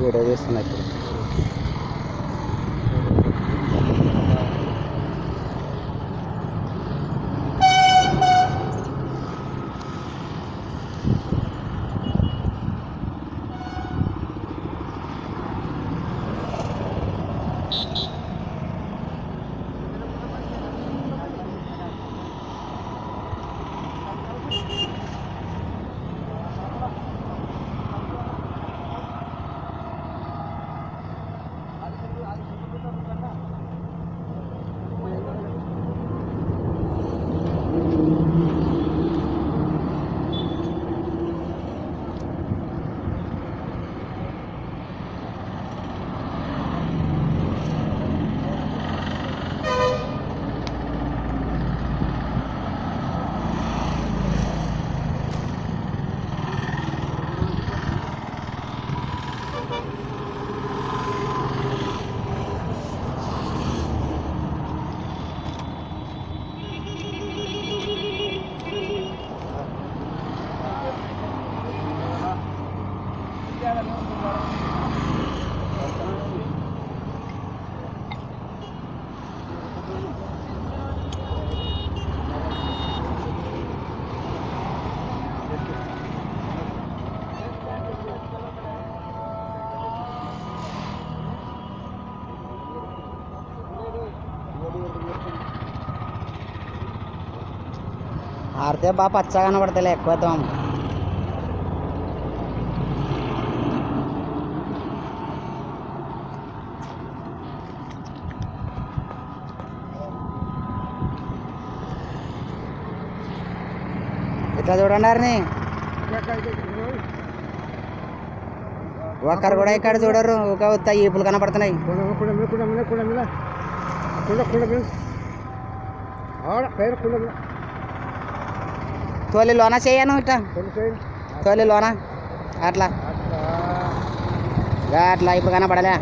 video తీస్తున్నా ఇప్పుడు ఆడితే బాగా పచ్చగా కనబడతాయి ఎక్కువ దోమ ఇట్లా చూడండి అరిని ఒక్కరు కూడా ఇక్కడ చూడరు ఒక ఉత్త ఈపులు కనపడుతున్నాయి తోలి లోన చేయను ఇట్లా తోలి లోన అట్లా గా అట్లా ఇప్పుడు కనపడలే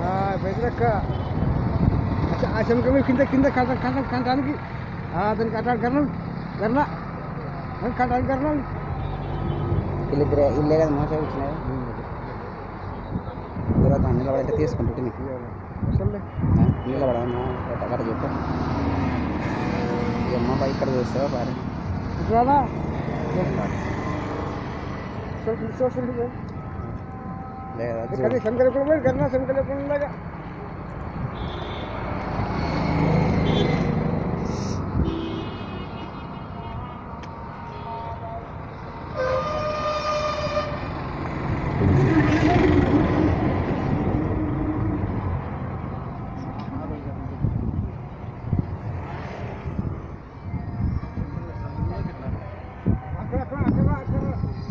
ఆ శంకరం కింద కింద కంటానికి దానికి కట్టాలి కరణం కర్ణ కట్టాలి కరణం వీళ్ళిద్దరే ఇల్లే కదా మోసం ఇచ్చినది తర్వాత నిలబడితే తీసుకుంటుంది నిలబడమ్మా అక్కడ చెప్పు ఈ అమ్మ బైక్ ఇక్కడ చూస్తావా బాగా ఇట్లా లేదా ఇక్కడ శంకర ఎప్పుడు పోయి కర్ణ శంకర ఎప్పుడు ఉండగా అక్కడ అక్కడ అక్కడ అక్కడ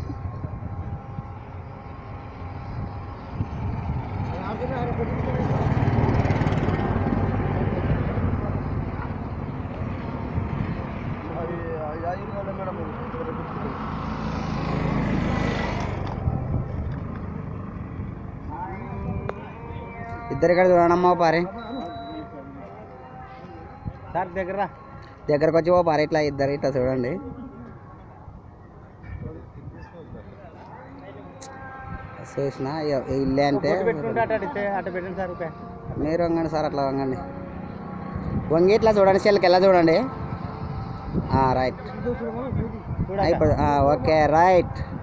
ఇద్దరు ఇక్కడ చూడమ్మా ఓ పారే సార్ దగ్గర దగ్గరకు వచ్చి ఓ పారే ఇట్లా ఇద్దరు ఇట్లా చూడండి చూసిన ఇ- ఇల్లే అంటే పెట్టుకుంటే అటు అడిగితే అటు పెట్టండి సార్ రూపాయ మీరు వంగండి సార్ అట్లా వంగండి వంగి ఇట్లా చూడండి సెల్కి ఎలా చూడండి రైట్ అయిపోయింది ఓకే రైట్